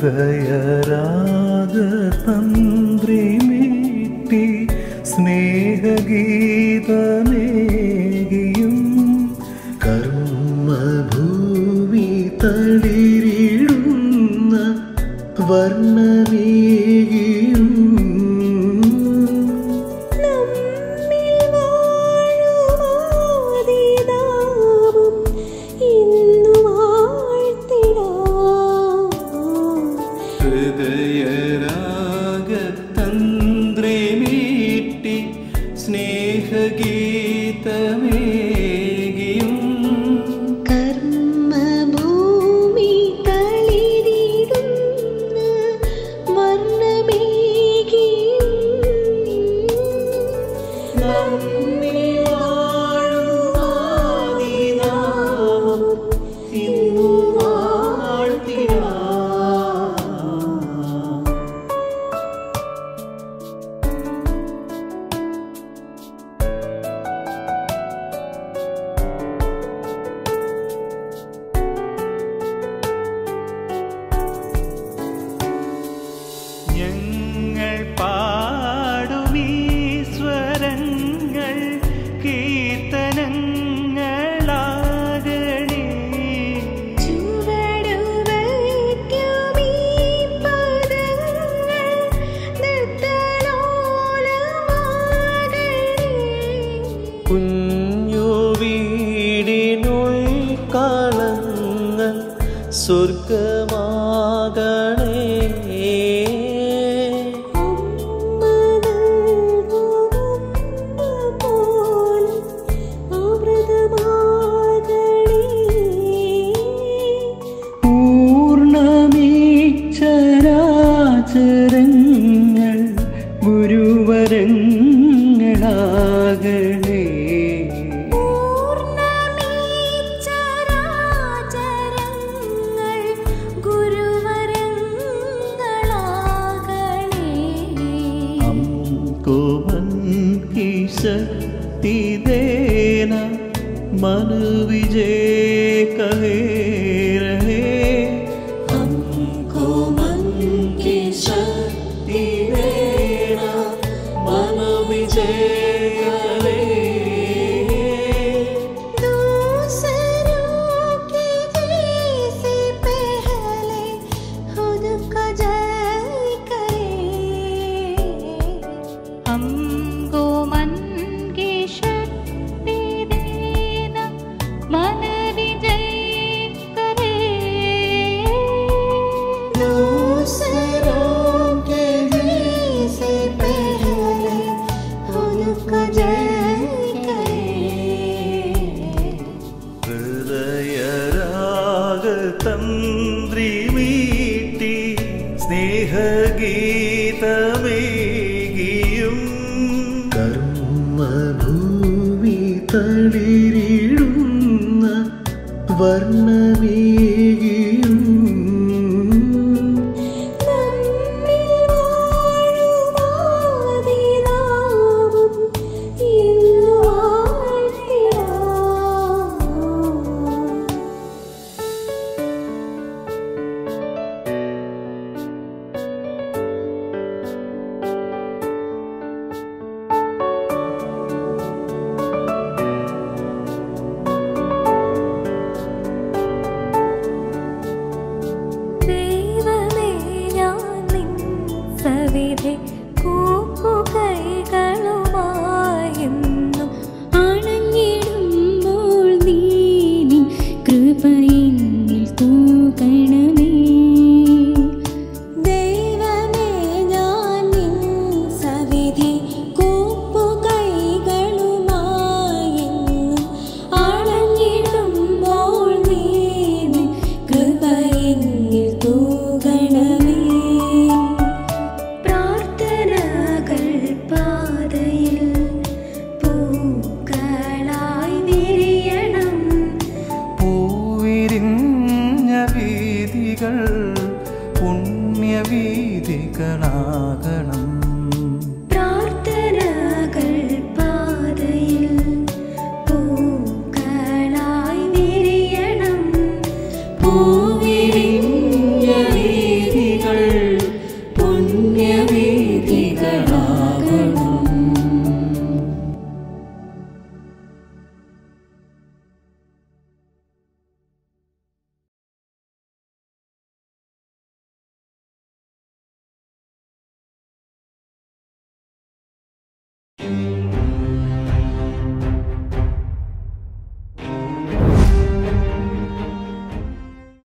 ഹൃദയരാഗതന്ത്രി മീട്ടി സ്നേഹഗീതമേകിയും കർമ്മഭൂമി തളിരിടുന്ന വർണ്ണമേകിയും നമ്മിൽ വാഴുമാതിനാവും ഇന്നു വാഴ്ത്തിടാം ഹൃദയരാഗതന്ത്രി മീട്ടി സ്നേഹഗീതമേകിയും കർമ്മഭൂമി തളിരിടുന്ന വർണ്ണമേകിയും നമ്മിൽ വാഴുമാതിനാവും ഇന്നു വാഴ്ത്തിടാം ഞങ്ങൾ പാടുമീ സ്വരങ്ങൾ കീർത്തനങ്ങളാകണേ ചുവടുവയ്ക്കുമീ പദങ്ങൾ നൃത്തലോലമാകണേ. കുഞ്ഞു വീടിനുള്ളിൽ കളങ്ങൾ സ്വർഗമാകണേ അമ്മ നൽകും പോലെ അമൃതമാകണേ. പൂർണ്ണമീച്ചരാചരങ്ങൾ ഗുരുവരങ്ങളാകണേ പൂർണ്ണമീച്ചരാചരങ്ങൾ ഗുരുവരങ്ങളാകണേ. हमको मन की शक्ति देना मन विजय कहे रहे हमको मन की शक्ति देना मन विजय करे दूसरों के जैसे पहले खुद का जय करे हमको मन की शक्ति देना मन विजय करे दूसरों के जैसे पहले खुद का जय करे ഹൃദയരാഗതന്ത്രി മീട്ടി സ്നേഹഗീതമേകിയും കർമ്മഭൂമി തളിരിടുന്ന വർണ്ണമേകിയും നമ്മിൽ വാഴുമാതിനാവും ഇന്നു വാഴ്ത്തിടാം ദൈവമേ ഞാൻ നിൻ സവിധി കൂപ്പുകൈകളുമായെന്നും അണഞ്ഞിടുമ്പോൾ നീ നിൻ കൃപയിന്നിൽ തൂകണമേ ദൈവമേ ഞാൻ നിൻ സവിധി കൂപ്പുകൈകളുമായെന്നും അണഞ്ഞിടുമ്പോൾ നീ നിൻ കൃപയിന്നിൽ തൂകണമേ പ്രാർത്ഥനകൾ പാതയിൽ പൂക്കളായി വിരിയണം പൂവിരിഞ്ഞ വീതികൾ പുണ്യവീതികളാകണം